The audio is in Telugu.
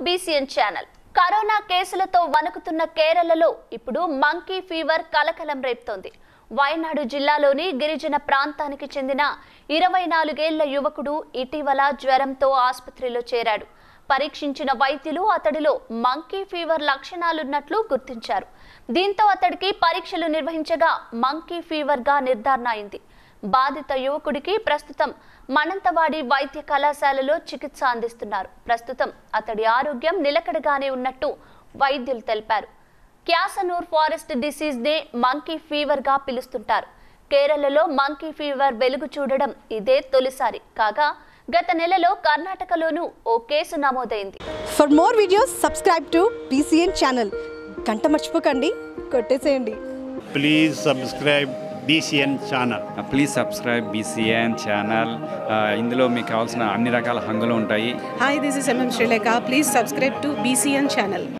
బీసీఎన్ ఛానల్ కరోనా కేసులతో వణుకుతున్న కేరళలో ఇప్పుడు మంకీ ఫీవర్ కలకలం రేపుతోంది వయనాడు జిల్లాలోని గిరిజన ప్రాంతానికి చెందిన ఇరవై నాలుగేళ్ల యువకుడు ఇటీవల జ్వరంతో ఆసుపత్రిలో చేరాడు పరీక్షించిన వైద్యులు అతడిలో మంకీ ఫీవర్ లక్షణాలున్నట్లు గుర్తించారు దీంతో అతడికి పరీక్షలు నిర్వహించగా మంకీ ఫీవర్ గా నిర్ధారణ అయింది బాధిత యువకుడికి ప్రస్తుతం మనంతవాడి వైద్య కళాశాలలో చికిత్స అందిస్తున్నారు ప్రస్తుతం అతడి ఆరోగ్యం నిలకడగానే ఉన్నట్టు వైద్యులు తెలిపారు క్యాసనూర్ ఫారెస్ట్ డిసీజ్ నే మంకీ ఫీవర్ గా పిలుస్తుంటారు కేరళలో మంకీ ఫీవర్ వెలుగు చూడడం ఇదే తొలిసారి కాగా గత నెలలో కర్ణాటకలోనూ ఓ కేసు నమోదైంది for more videos subscribe to BCN channel గంట మర్చిపోకండి కొట్టేసేయండి please subscribe BCN channel please subscribe BCN channel ఇందులో మీకు కావాల్సిన అన్ని రకాల హంగులు ఉంటాయి Hi, this is MM Sri Lanka. Please subscribe to BCN channel.